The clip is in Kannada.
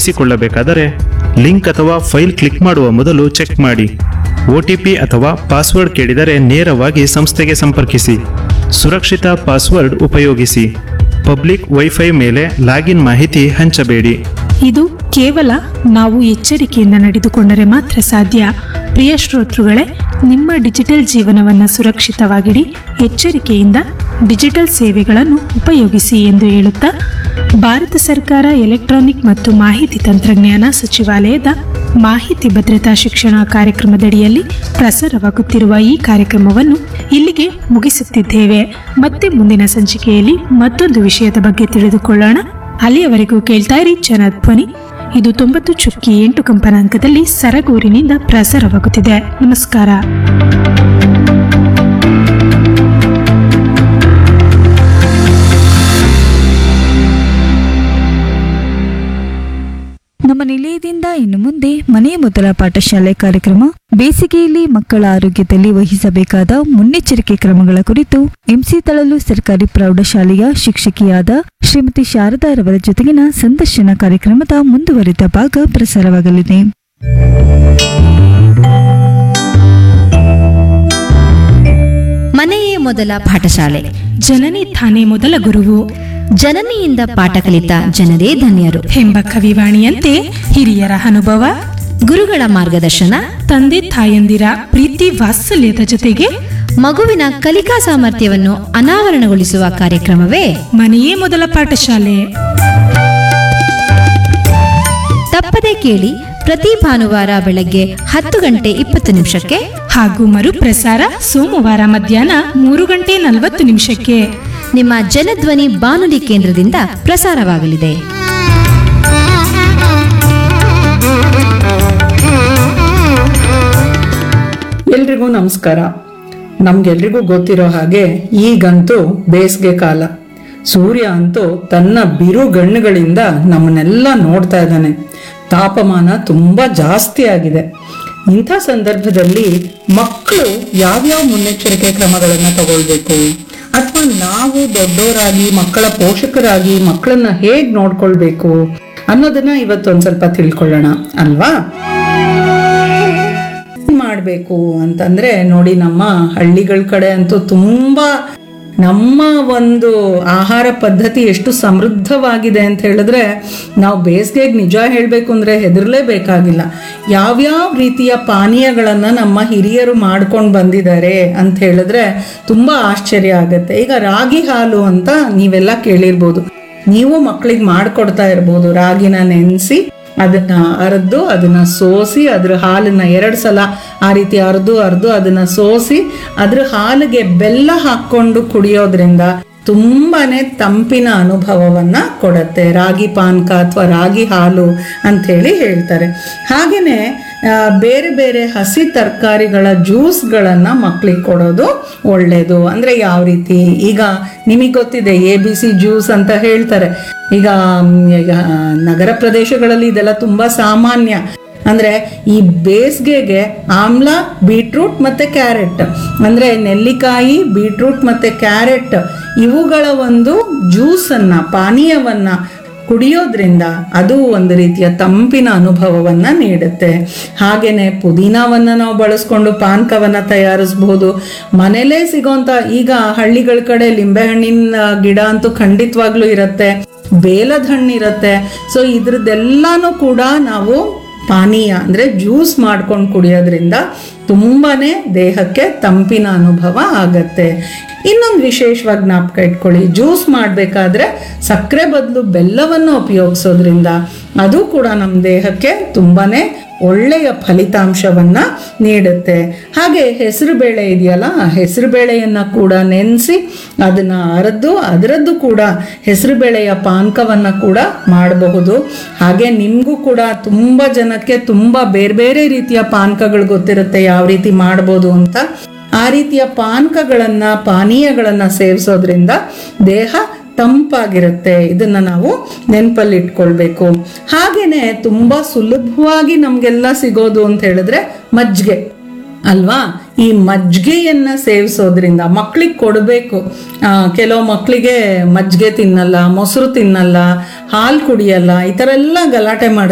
ತೊಡಗಿಸಿಕೊಳ್ಳಬೇಕಾದರೆ ಲಿಂಕ್ ಅಥವಾ ಫೈಲ್ ಕ್ಲಿಕ್ ಮಾಡುವ ಮೊದಲು ಚೆಕ್ ಮಾಡಿ ಒ ಟಿ ಪಿ ಅಥವಾ ಪಾಸ್ವರ್ಡ್ ಕೇಳಿದರೆ ನೇರವಾಗಿ ಸಂಸ್ಥೆಗೆ ಸಂಪರ್ಕಿಸಿ ಸುರಕ್ಷಿತ ಪಾಸ್ವರ್ಡ್ ಉಪಯೋಗಿಸಿ ಪಬ್ಲಿಕ್ ವೈಫೈ ಮೇಲೆ ಲಾಗಿನ್ ಮಾಹಿತಿ ಹಂಚಬೇಡಿ ಇದು ಕೇವಲ ನಾವು ಎಚ್ಚರಿಕೆಯಿಂದ ನಡೆದುಕೊಂಡರೆ ಮಾತ್ರ ಸಾಧ್ಯ ಪ್ರಿಯ ಶ್ರೋತೃಗಳೇ ನಿಮ್ಮ ಡಿಜಿಟಲ್ ಜೀವನವನ್ನು ಸುರಕ್ಷಿತವಾಗಿಡಿ ಎಚ್ಚರಿಕೆಯಿಂದ ಡಿಜಿಟಲ್ ಸೇವೆಗಳನ್ನು ಉಪಯೋಗಿಸಿ ಎಂದು ಹೇಳುತ್ತಾ ಭಾರತ ಸರ್ಕಾರ ಎಲೆಕ್ಟ್ರಾನಿಕ್ ಮತ್ತು ಮಾಹಿತಿ ತಂತ್ರಜ್ಞಾನ ಸಚಿವಾಲಯದ ಮಾಹಿತಿ ಭದ್ರತಾ ಶಿಕ್ಷಣ ಕಾರ್ಯಕ್ರಮದಡಿಯಲ್ಲಿ ಪ್ರಸಾರವಾಗುತ್ತಿರುವ ಈ ಕಾರ್ಯಕ್ರಮವನ್ನು ಇಲ್ಲಿಗೆ ಮುಗಿಸುತ್ತಿದ್ದೇವೆ ಮತ್ತೆ ಮುಂದಿನ ಸಂಚಿಕೆಯಲ್ಲಿ ಮತ್ತೊಂದು ವಿಷಯದ ಬಗ್ಗೆ ತಿಳಿದುಕೊಳ್ಳೋಣ ಅಲ್ಲಿಯವರೆಗೂ ಕೇಳ್ತಾ ಇರಿ ಜನಧ್ವನಿ ಇದು ತೊಂಬತ್ತು ಚುಕ್ಕಿ ಎಂಟು ಕಂಪನಾಂಕದಲ್ಲಿ ಸರಗೂರಿನಿಂದ ಪ್ರಸಾರವಾಗುತ್ತಿದೆ ನಮಸ್ಕಾರ ನಮ್ಮ ನಿಲಯದಿಂದ ಇನ್ನು ಮುಂದೆ ಮನೆ ಮೊದಲ ಪಾಠಶಾಲೆ ಕಾರ್ಯಕ್ರಮ ಬೇಸಿಗೆಯಲ್ಲಿ ಮಕ್ಕಳ ಆರೋಗ್ಯದಲ್ಲಿ ವಹಿಸಬೇಕಾದ ಮುನ್ನೆಚ್ಚರಿಕೆ ಕ್ರಮಗಳ ಕುರಿತು ಎಂಸಿ ತಳಲು ಸರ್ಕಾರಿ ಪ್ರೌಢಶಾಲೆಯ ಶಿಕ್ಷಕಿಯಾದ ಶ್ರೀಮತಿ ಶಾರದಾರವರ ಜೊತೆಗಿನ ಸಂದರ್ಶನ ಕಾರ್ಯಕ್ರಮದ ಮುಂದುವರಿದ ಭಾಗ ಪ್ರಸಾರವಾಗಲಿದೆ ಮನೆಯೇ ಮೊದಲ ಪಾಠಶಾಲೆ ಜನನಿ ತಾನೇ ಮೊದಲ ಗುರುವು ಜನನಿಯಿಂದ ಪಾಠ ಕಲಿತ ಜನರೇ ಧನ್ಯರು ಎಂಬ ಕವಿವಾಣಿಯಂತೆ ಹಿರಿಯರ ಅನುಭವ ಗುರುಗಳ ಮಾರ್ಗದರ್ಶನ ತಂದೆ ತಾಯಂದಿರ ಪ್ರೀತಿ ವಾತ್ಸಲ್ಯದ ಜೊತೆಗೆ ಮಗುವಿನ ಕಲಿಕಾ ಸಾಮರ್ಥ್ಯವನ್ನು ಅನಾವರಣಗೊಳಿಸುವ ಕಾರ್ಯಕ್ರಮವೇ ಮನೆಯೇ ಮೊದಲ ಪಾಠಶಾಲೆ ತಪ್ಪದೆ ಕೇಳಿ ಪ್ರತಿ ಭಾನುವಾರ ಬೆಳಗ್ಗೆ ಹತ್ತು ಗಂಟೆ ಇಪ್ಪತ್ತು ನಿಮಿಷಕ್ಕೆ ಹಾಗೂ ಮರುಪ್ರಸಾರ ಸೋಮವಾರ ಮಧ್ಯಾಹ್ನ ಮೂರು ಗಂಟೆ ನಲವತ್ತು ನಿಮಿಷಕ್ಕೆ ನಿಮ್ಮ ಜನಧ್ವನಿ ಬಾನುಲಿ ಕೇಂದ್ರದಿಂದ ಪ್ರಸಾರವಾಗಲಿದೆ ಎಲ್ರಿಗೂ ನಮಸ್ಕಾರ ನಮ್ಗೆಲ್ರಿಗೂ ಗೊತ್ತಿರೋ ಹಾಗೆ ಈಗಂತೂ ಬೇಸಿಗೆ ಕಾಲ ಸೂರ್ಯ ಅಂತೂ ತನ್ನ ಬಿರುಗಣ್ಣುಗಳಿಂದ ನಮ್ಮನ್ನೆಲ್ಲ ನೋಡ್ತಾ ಇದ್ದಾನೆ ತಾಪಮಾನ ತುಂಬಾ ಜಾಸ್ತಿ ಆಗಿದೆ ಇಂಥ ಸಂದರ್ಭದಲ್ಲಿ ಮಕ್ಕಳು ಯಾವ್ಯಾವ ಮುನ್ನೆಚ್ಚರಿಕೆ ಕ್ರಮಗಳನ್ನ ತಗೊಳ್ಬೇಕು ಅಥವಾ ನಾವು ದೊಡ್ಡವರಾಗಿ ಮಕ್ಕಳ ಪೋಷಕರಾಗಿ ಮಕ್ಕಳನ್ನ ಹೇಗ್ ನೋಡ್ಕೊಳ್ಬೇಕು ಅನ್ನೋದನ್ನ ಇವತ್ತೊಂದ್ ಸ್ವಲ್ಪ ತಿಳ್ಕೊಳ್ಳೋಣ ಅಲ್ವಾ ಮಾಡಬೇಕು ಅಂತಂದ್ರೆ ನೋಡಿ ನಮ್ಮ ಹಳ್ಳಿಗಳ ಕಡೆ ಅಂತೂ ತುಂಬಾ ನಮ್ಮ ಒಂದು ಆಹಾರ ಪದ್ಧತಿ ಎಷ್ಟು ಸಮೃದ್ಧವಾಗಿದೆ ಅಂತ ಹೇಳಿದ್ರೆ ನಾವು ಬೇಸಿಗೆಗೆ ನಿಜ ಹೇಳಬೇಕು ಅಂದ್ರೆ ಹೆದರ್ಲೇಬೇಕಾಗಿಲ್ಲ ಯಾವ್ಯಾವ ರೀತಿಯ ಪಾನೀಯಗಳನ್ನ ನಮ್ಮ ಹಿರಿಯರು ಮಾಡ್ಕೊಂಡು ಬಂದಿದ್ದಾರೆ ಅಂತ ಹೇಳಿದ್ರೆ ತುಂಬಾ ಆಶ್ಚರ್ಯ ಆಗುತ್ತೆ ಈಗ ರಾಗಿ ಹಾಲು ಅಂತ ನೀವೆಲ್ಲ ಕೇಳಿರ್ಬೋದು ನೀವು ಮಕ್ಕಳಿಗೆ ಮಾಡ್ಕೊಡ್ತಾ ಇರ್ಬೋದು ರಾಗಿನ ನೆನೆಸಿ ಅದನ್ನ ಅರ್ದು ಅದನ್ನ ಸೋಸಿ ಅದ್ರ ಹಾಲನ್ನ ಎರಡು ಸಲ ಆ ರೀತಿ ಅರ್ದು ಅರ್ದು ಅದನ್ನ ಸೋಸಿ ಅದ್ರ ಹಾಲಿಗೆ ಬೆಲ್ಲ ಹಾಕೊಂಡು ಕುಡಿಯೋದ್ರಿಂದ ತುಂಬಾನೇ ತಂಪಿನ ಅನುಭವವನ್ನ ಕೊಡುತ್ತೆ ರಾಗಿ ಪಾನಕ ಅಥವಾ ರಾಗಿ ಹಾಲು ಅಂಥೇಳಿ ಹೇಳ್ತಾರೆ ಹಾಗೆಯೇ ಬೇರೆ ಬೇರೆ ಹಸಿ ತರಕಾರಿಗಳ ಜ್ಯೂಸ್ಗಳನ್ನು ಮಕ್ಕಳಿಗೆ ಕೊಡೋದು ಒಳ್ಳೆಯದು ಅಂದರೆ ಯಾವ ರೀತಿ ಈಗ ನಿಮಗೆ ಗೊತ್ತಿದೆ ಎ ಬಿ ಸಿ ಜ್ಯೂಸ್ ಅಂತ ಹೇಳ್ತಾರೆ ಈಗ ಮ್, ಈಗ ನಗರ ಪ್ರದೇಶಗಳಲ್ಲಿ ಇದೆಲ್ಲ ತುಂಬ ಸಾಮಾನ್ಯ ಅಂದ್ರೆ ಈ ಬೇಸಿಗೆಗೆ ಆಮ್ಲ ಬೀಟ್ರೂಟ್ ಮತ್ತೆ ಕ್ಯಾರೆಟ್ ಅಂದ್ರೆ ನೆಲ್ಲಿಕಾಯಿ ಬೀಟ್ರೂಟ್ ಮತ್ತೆ ಕ್ಯಾರೆಟ್ ಇವುಗಳ ಒಂದು ಜ್ಯೂಸನ್ನ ಪಾನೀಯವನ್ನ ಕುಡಿಯೋದ್ರಿಂದ ಅದು ಒಂದು ರೀತಿಯ ತಂಪಿನ ಅನುಭವವನ್ನ ನೀಡುತ್ತೆ ಹಾಗೇನೆ ಪುದೀನವನ್ನ ನಾವು ಬಳಸ್ಕೊಂಡು ಪಾನಕವನ್ನ ತಯಾರಿಸಬಹುದು ಮನೇಲೇ ಸಿಗೋಂತ ಈಗ ಹಳ್ಳಿಗಳ ಕಡೆ ಲಿಂಬೆಹಣ್ಣಿನ ಗಿಡ ಅಂತೂ ಖಂಡಿತವಾಗ್ಲೂ ಇರುತ್ತೆ ಬೇಲದ ಹಣ್ಣು ಇರುತ್ತೆ ಸೊ ಇದ್ರದ್ದೆಲ್ಲಾನು ಕೂಡ ನಾವು ಪಾನೀಯ ಅಂದರೆ ಜ್ಯೂಸ್ ಮಾಡ್ಕೊಂಡು ಕುಡಿಯೋದ್ರಿಂದ ತುಂಬಾನೇ ದೇಹಕ್ಕೆ ತಂಪಿನ ಅನುಭವ ಆಗತ್ತೆ ಇನ್ನೊಂದು ವಿಶೇಷವಾಗಿ ಜ್ಞಾಪಕ ಇಟ್ಕೊಳ್ಳಿ ಜ್ಯೂಸ್ ಮಾಡಬೇಕಾದ್ರೆ ಸಕ್ಕರೆ ಬದಲು ಬೆಲ್ಲವನ್ನು ಉಪಯೋಗಿಸೋದ್ರಿಂದ ಅದು ಕೂಡ ನಮ್ಮ ದೇಹಕ್ಕೆ ತುಂಬಾನೇ ಒಳ್ಳೆಯ ಫಲಿತಾಂಶವನ್ನ ನೀಡುತ್ತೆ ಹಾಗೆ ಹೆಸರು ಬೇಳೆ ಇದೆಯಲ್ಲ ಆ ಹೆಸರು ಬೇಳೆಯನ್ನ ಕೂಡ ನೆನೆಸಿ ಅದನ್ನ ಅರೆದು ಅದರದ್ದು ಕೂಡ ಹೆಸರು ಬೇಳೆಯ ಪಾನಕವನ್ನ ಕೂಡ ಮಾಡಬಹುದು ಹಾಗೆ ನಿಮಗೂ ಕೂಡ ತುಂಬ ಜನಕ್ಕೆ ತುಂಬ ಬೇರೆ ಬೇರೆ ರೀತಿಯ ಪಾನಕಗಳು ಗೊತ್ತಿರುತ್ತೆ ಯಾವ ರೀತಿ ಮಾಡ್ಬೋದು ಅಂತ ಆ ರೀತಿಯ ಪಾನಕಗಳನ್ನ ಪಾನೀಯಗಳನ್ನ ಸೇವಿಸೋದ್ರಿಂದ ದೇಹ ತಂಪಾಗಿರುತ್ತೆ ಇದನ್ನ ನಾವು ನೆನಪಲ್ಲಿ ಇಟ್ಕೊಳ್ಬೇಕು ಹಾಗೇನೆ ತುಂಬಾ ಸುಲಭವಾಗಿ ನಮ್ಗೆಲ್ಲ ಸಿಗೋದು ಅಂತ ಹೇಳಿದ್ರೆ ಮಜ್ಜಿಗೆ ಅಲ್ವಾ ಈ ಮಜ್ಜಿಗೆಯನ್ನ ಸೇವಿಸೋದ್ರಿಂದ ಮಕ್ಕಳಿಗೆ ಕೊಡಬೇಕು ಕೆಲವು ಮಕ್ಕಳಿಗೆ ಮಜ್ಜಿಗೆ ತಿನ್ನಲ್ಲ ಮೊಸರು ತಿನ್ನಲ್ಲ ಹಾಲು ಕುಡಿಯಲ್ಲ ಈ ಥರ ಎಲ್ಲ ಗಲಾಟೆ ಮಾಡ್ತಾರೆ